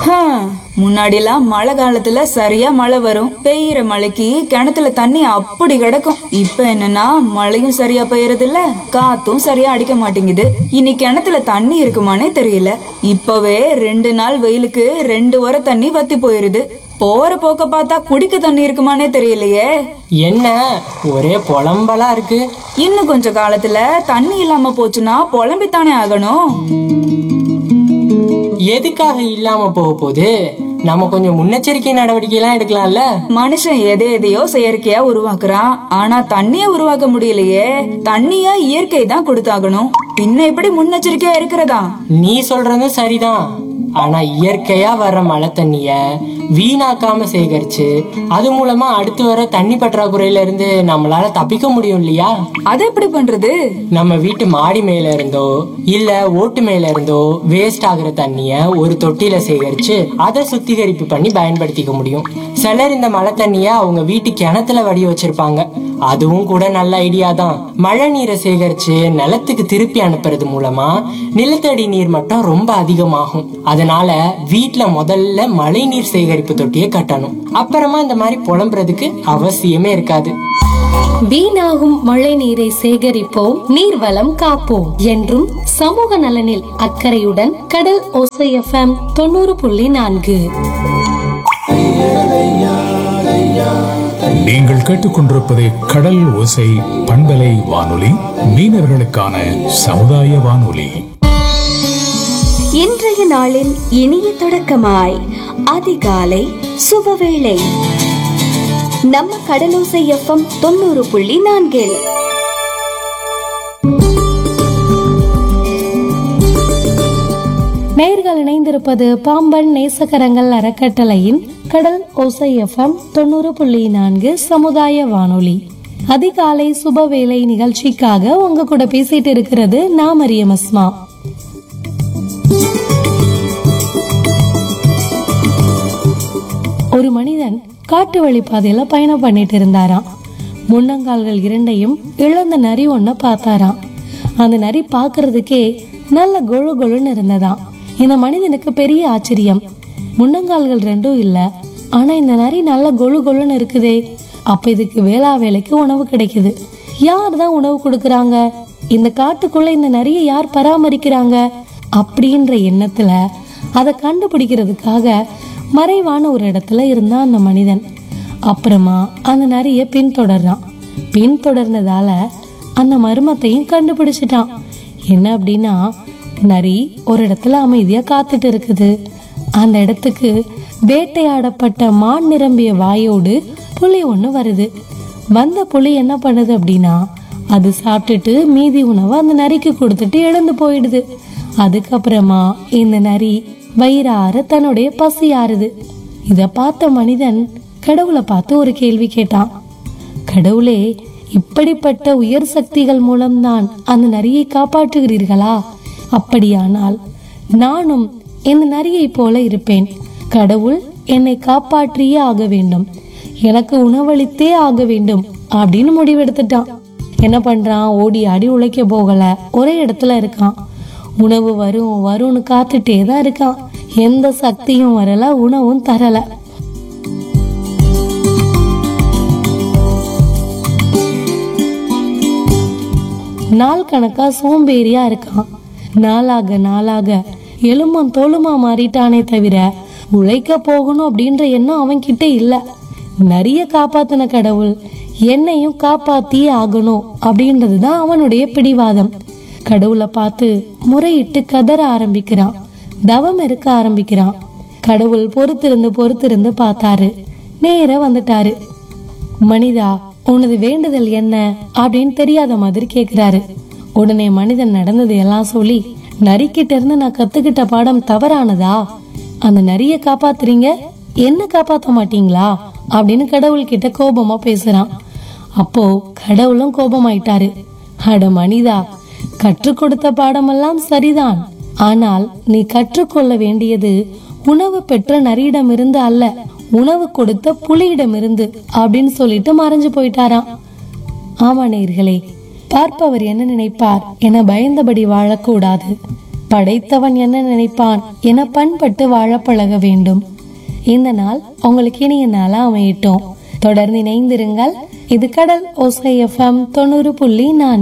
ஹம், முன்னாடிலாம் மழை காலத்துல சரியா மழை வரும் பெய்யுற மழைக்கு கிணத்துல தண்ணி அப்படி கிடக்கும் இப்ப என்னன்னா மழையும் சரியா பெய்யறது இல்ல காத்தும் சரியா அடிக்க மாட்டேங்குது இனி கிணத்துல தண்ணி இருக்குமானே தெரியல இப்பவே ரெண்டு நாள் வெயிலுக்கு ரெண்டு வர தண்ணி வத்தி போயிருது போற போக்க பார்த்தா குடிக்க தண்ணி இருக்குமானே தெரியலையே என்ன ஒரே புலம்பலா இருக்கு இன்னும் கொஞ்ச காலத்துல தண்ணி இல்லாம போச்சுன்னா புலம்பித்தானே ஆகணும் எதுக்காக இல்லாம போக போகுது நம்ம கொஞ்சம் முன்னெச்சரிக்கை நடவடிக்கை எல்லாம் எடுக்கலாம்ல மனுஷன் எதை எதையோ செயற்கையா உருவாக்குறான் ஆனா தண்ணிய உருவாக்க முடியலையே தண்ணிய இயற்கை தான் கொடுத்தாகணும் பின்ன எப்படி முன்னெச்சரிக்கையா இருக்கிறதா நீ சொல்றதும் சரிதான் ஆனா இயற்கையா வர்ற மழை தண்ணிய வீணாக்காம சேகரிச்சு அது மூலமா அடுத்து வர தண்ணி பற்றாக்குறையில இருந்து நம்மளால தப்பிக்க முடியும் இல்லையா அது எப்படி பண்றது நம்ம வீட்டு மாடி மேல இருந்தோ இல்ல ஓட்டு மேல இருந்தோ வேஸ்ட் ஆகுற தண்ணிய ஒரு தொட்டியில சேகரிச்சு அதை சுத்திகரிப்பு பண்ணி பயன்படுத்திக்க முடியும் சிலர் இந்த மழை தண்ணிய அவங்க வீட்டு கிணத்துல வடி வச்சிருப்பாங்க அதுவும் கூட நல்ல ஐடியா தான் மழை நீரை சேகரிச்சு நிலத்துக்கு திருப்பி அனுப்புறது மூலமா நிலத்தடி நீர் மட்டம் ரொம்ப அதிகமாகும் அதனால வீட்ல முதல்ல மழை நீர் சேகரிப்பு தொட்டியை கட்டணும் அப்புறமா இந்த மாதிரி புலம்புறதுக்கு அவசியமே இருக்காது வீணாகும் மழை நீரை சேகரிப்போம் நீர்வளம் காப்போம் என்றும் சமூக நலனில் அக்கறையுடன் கடல் ஓசை எஃப்எம் தொண்ணூறு புள்ளி நான்கு நீங்கள் கேட்டுக்கொண்டிருப்பது கடல் ஓசை பண்பலை வானொலி மீனவர்களுக்கான சமுதாய வானொலி இன்றைய நாளின் இனிய தொடக்கமாய் அதிகாலை சுபவேளை நம்ம கடலோசை எஃப்எம் தொண்ணூறு புள்ளி நான்கில் நேர்கள் இணைந்திருப்பது பாம்பன் நேசகரங்கள் அறக்கட்டளையின் கடல் ஓசை எஃப்எம் தொண்ணூறு புள்ளி நான்கு சமுதாய வானொலி அதிகாலை சுபவேளை நிகழ்ச்சிக்காக உங்க கூட பேசிட்டு இருக்கிறது நான் மரியம் அஸ்மா ஒரு மனிதன் காட்டு வழி பாதையில பயணம் பண்ணிட்டு இருந்தாராம் முன்னங்கால்கள் இரண்டையும் இழந்த நரி ஒன்ன பார்த்தாராம் அந்த நரி பார்க்கிறதுக்கே நல்ல கொழு கொழுன்னு இருந்ததாம் இந்த மனிதனுக்கு பெரிய ஆச்சரியம் முன்னங்கால்கள் ரெண்டும் இல்ல ஆனா இந்த நரி நல்ல கொழு கொழுன்னு இருக்குதே அப்ப இதுக்கு வேளா வேலைக்கு உணவு கிடைக்குது யார் தான் உணவு கொடுக்கறாங்க இந்த காட்டுக்குள்ள இந்த நரியை யார் பராமரிக்கிறாங்க அப்படின்ற எண்ணத்துல அதை கண்டுபிடிக்கிறதுக்காக மறைவான ஒரு இடத்துல இருந்தான் அந்த மனிதன் அப்புறமா அந்த நரிய பின்தொடர்றான் பின்தொடர்ந்ததால அந்த மர்மத்தையும் கண்டுபிடிச்சிட்டான் என்ன அப்படின்னா நரி ஒரு இடத்துல அமைதியா காத்துட்டு இருக்குது அந்த இடத்துக்கு வேட்டையாடப்பட்ட மான் நிரம்பிய வாயோடு புலி ஒண்ணு வருது வந்த புலி என்ன பண்ணுது அப்படின்னா அது சாப்பிட்டுட்டு மீதி உணவை அந்த நரிக்கு கொடுத்துட்டு இழந்து போயிடுது அதுக்கப்புறமா இந்த நரி வயிறார தன்னுடைய பசி ஆறுது இத பார்த்த மனிதன் கடவுளை பார்த்து ஒரு கேள்வி கேட்டான் கடவுளே இப்படிப்பட்ட உயர் சக்திகள் மூலம்தான் அந்த நரியை காப்பாற்றுகிறீர்களா அப்படியானால் நானும் இந்த நரியை போல இருப்பேன் கடவுள் என்னை காப்பாற்றியே ஆக வேண்டும் எனக்கு உணவளித்தே ஆக வேண்டும் அப்படின்னு முடிவெடுத்துட்டான் என்ன பண்றான் ஓடி ஆடி உழைக்க போகல ஒரே இடத்துல இருக்கான் உணவு வரும் வரும்னு காத்துட்டே தான் இருக்கான் எந்த சக்தியும் வரல உணவும் தரல நாள் கணக்கா சோம்பேறியா இருக்கான் நாளாக நாளாக எலும்பும் தோலுமா மாறிட்டானே தவிர உழைக்க போகணும் அப்படின்ற எண்ணம் அவன் கிட்ட இல்ல நிறைய காப்பாத்தின கடவுள் என்னையும் காப்பாத்தியே ஆகணும் அப்படின்றதுதான் அவனுடைய பிடிவாதம் கடவுளை பார்த்து முறையிட்டு கதற ஆரம்பிக்கிறான் தவம் இருக்க ஆரம்பிக்கிறான் கடவுள் பொறுத்திருந்து பொறுத்திருந்து பார்த்தாரு நேர வந்துட்டாரு மனிதா உனது வேண்டுதல் என்ன அப்படின்னு தெரியாத மாதிரி கேக்குறாரு உடனே மனிதன் நடந்தது எல்லாம் சொல்லி நரிக்கிட்ட இருந்து நான் கத்துக்கிட்ட பாடம் தவறானதா அந்த நரிய காப்பாத்துறீங்க என்ன காப்பாத்த மாட்டீங்களா அப்படின்னு கடவுள் கிட்ட கோபமா பேசுறான் அப்போ கடவுளும் கோபமாயிட்டாரு அட மனிதா கற்றுக் கொடுத்த பாடமெல்லாம் சரிதான் ஆனால் நீ கற்றுக்கொள்ள வேண்டியது உணவு பெற்ற நரியிடமிருந்து அல்ல உணவு கொடுத்த புலியிடமிருந்து அப்படின்னு சொல்லிட்டு மறைஞ்சு போயிட்டாராம் ஆமா நேர்களே பார்ப்பவர் என்ன நினைப்பார் என பயந்தபடி வாழக்கூடாது படைத்தவன் என்ன நினைப்பான் என பண்பட்டு வாழ பழக வேண்டும் இந்த நாள் உங்களுக்கு இனிய நாளா அமையட்டும் தொடர்ந்து இணைந்திருங்கள் இது கடல் ஓசை எஃப்எம் தொண்ணூறு புள்ளி நான்கு